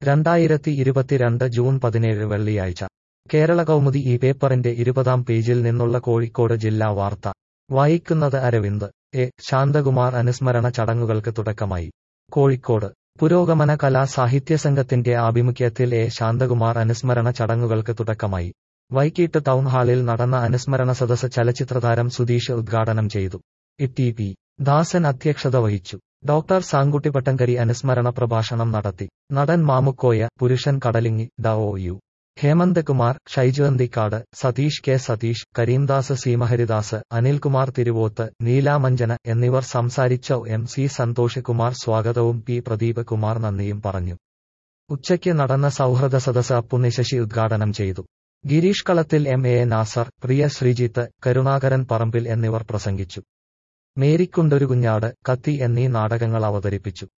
രണ്ടായിരത്തി ഇരുപത്തിരണ്ട് ജൂൺ പതിനേഴ് വെള്ളിയാഴ്ച കേരള കൗമുദി ഈ പേപ്പറിന്റെ ഇരുപതാം പേജിൽ നിന്നുള്ള കോഴിക്കോട് ജില്ലാ വാർത്ത വായിക്കുന്നത് അരവിന്ദ് എ ശാന്തകുമാർ അനുസ്മരണ ചടങ്ങുകൾക്ക് തുടക്കമായി കോഴിക്കോട് പുരോഗമന കലാ സാഹിത്യ സംഘത്തിന്റെ ആഭിമുഖ്യത്തിൽ എ ശാന്തകുമാർ അനുസ്മരണ ചടങ്ങുകൾക്ക് തുടക്കമായി വൈകിട്ട് ടൗൺ ഹാളിൽ നടന്ന അനുസ്മരണ സദസ് ചലച്ചിത്രതാരം സുധീഷ് ഉദ്ഘാടനം ചെയ്തു ഇ പി ദാസൻ അധ്യക്ഷത വഹിച്ചു ഡോക്ടർ സാങ്കുട്ടി പട്ടങ്കരി അനുസ്മരണ പ്രഭാഷണം നടത്തി നടൻ മാമുക്കോയ പുരുഷൻ കടലിങ്ങി ഡ O U Hemanthakumar Shaiju Anthikad Satheesh K Satheesh Karimdas Seema Haridas Anilkumar Thiruvoth Neelamanjana എന്നിവർ സംസാരിച്ച എം സി സന്തോഷ് കുമാർ സ്വാഗതവും പി പ്രദീപ് കുമാർ നന്ദിയും പറഞ്ഞു ഉച്ചയ്ക്ക് നടന്ന സൗഹൃദ സദസ് അപ്പുണ്ണി ശശി ഉദ്ഘാടനം ചെയ്തു ഗിരീഷ് കളത്തിൽ എം എ നാസർ പ്രിയ ശ്രീജിത്ത് കരുണാകരൻ പറമ്പിൽ എന്നിവർ പ്രസംഗിച്ചു മേരിക്കുണ്ടൊരു കുഞ്ഞാട് കത്തി എന്നീ നാടകങ്ങൾ അവതരിപ്പിച്ചു